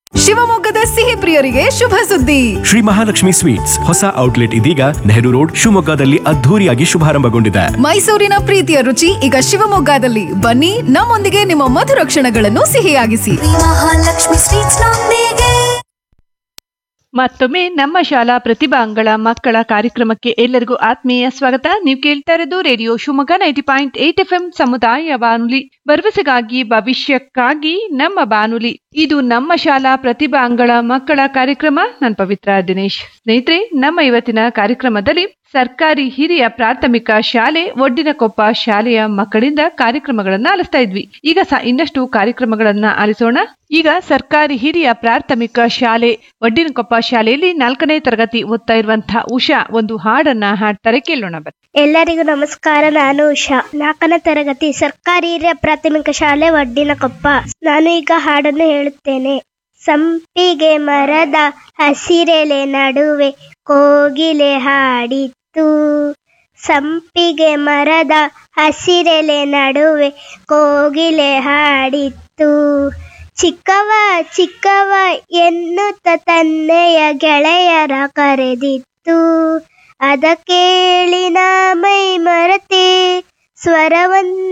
ಶಿವಮೊಗ್ಗದ ಸಿಹಿ ಪ್ರಿಯರಿಗೆ ಶುಭ ಸುದ್ದಿ ಶ್ರೀ ಮಹಾಲಕ್ಷ್ಮಿ ಸ್ವೀಟ್ಸ್ ಹೊಸ ಔಟ್ಲೆಟ್ ಇದೀಗ ನೆಹರು ರೋಡ್ ಶಿವಮೊಗ್ಗದಲ್ಲಿ ಅದ್ಧೂರಿಯಾಗಿ ಶುಭಾರಂಭಗೊಂಡಿದೆ ಮೈಸೂರಿನ ಪ್ರೀತಿಯ ರುಚಿ ಈಗ ಶಿವಮೊಗ್ಗದಲ್ಲಿ ಬನ್ನಿ ನಮ್ಮೊಂದಿಗೆ ನಿಮ್ಮ ಮಧುರ ಕ್ಷಣಗಳನ್ನು ಸಿಹಿಯಾಗಿಸಿ ಮಹಾಲಕ್ಷ್ಮಿ ಸ್ವೀಟ್ಸ್ ನೊಂದಿಗೆ ಮತ್ತೊಮ್ಮೆ ನಮ್ಮ ಶಾಲಾ ಪ್ರತಿಭಾಂಗಳ ಮಕ್ಕಳ ಕಾರ್ಯಕ್ರಮಕ್ಕೆ ಎಲ್ಲರಿಗೂ ಆತ್ಮೀಯ ಸ್ವಾಗತ ನೀವು ಕೇಳ್ತಾ ಇರೋದು radio Shivamogga ninety point eight F M ಸಮುದಾಯ ಬಾನುಲಿ ಭರವಸೆಗಾಗಿ ಭವಿಷ್ಯಕ್ಕಾಗಿ ನಮ್ಮ ಬಾನುಲಿ ಇದು ನಮ್ಮ ಶಾಲಾ ಪ್ರತಿಭಾಂಗಳ ಮಕ್ಕಳ ಕಾರ್ಯಕ್ರಮ ನಾನು ಪವಿತ್ರ ದಿನೇಶ್ ಸ್ನೇಹಿತರೆ ನಮ್ಮ ಇವತ್ತಿನ ಕಾರ್ಯಕ್ರಮದಲ್ಲಿ ಸರ್ಕಾರಿ ಹಿರಿಯ ಪ್ರಾಥಮಿಕ ಶಾಲೆ ಒಡ್ಡಿನಕೊಪ್ಪ ಶಾಲೆಯ ಮಕ್ಕಳಿಂದ ಕಾರ್ಯಕ್ರಮಗಳನ್ನ ಆಲಿಸ್ತಾ ಇದ್ವಿ ಈಗ ಸಹ ಇನ್ನಷ್ಟು ಕಾರ್ಯಕ್ರಮಗಳನ್ನ ಆಲಿಸೋಣ ಈಗ ಸರ್ಕಾರಿ ಹಿರಿಯ ಪ್ರಾಥಮಿಕ ಶಾಲೆ ಒಡ್ಡಿನಕೊಪ್ಪ ಶಾಲೆಯಲ್ಲಿ ನಾಲ್ಕನೇ ತರಗತಿ ಓದ್ತಾ ಇರುವಂತಹ ಉಷಾ ಒಂದು ಹಾಡನ್ನ ಹಾಡ್ತಾರೆ ಕೇಳೋಣ ಬನ್ನಿ ಎಲ್ಲರಿಗೂ ನಮಸ್ಕಾರ ನಾನು ಉಷಾ ನಾಲ್ಕನೇ ತರಗತಿ ಸರ್ಕಾರಿ ಹಿರಿಯ ಪ್ರಾಥಮಿಕ ಶಾಲೆ ವಡ್ಡಿನಕೊಪ್ಪ ನಾನು ಈಗ ಹಾಡನ್ನು ಹೇಳುತ್ತೇನೆ ಸಂಪಿಗೆ ಮರದ ಹಸಿರೆಲೆ ನಡುವೆ ಕೋಗಿಲೆ ಹಾಡಿತ್ತು ಸಂಪಿಗೆ ಮರದ ಹಸಿರೆಲೆ ನಡುವೆ ಕೋಗಿಲೆ ಹಾಡಿತ್ತು ಚಿಕ್ಕವ ಚಿಕ್ಕವ ಎನ್ನುತ್ತ ತನ್ನೆಯ ಗೆಳೆಯರ ಕರೆದಿತ್ತು ಅದ ಕೇಳಿ ನಾ ಮೈ ಮರತೆ ಸ್ವರವನ್ನು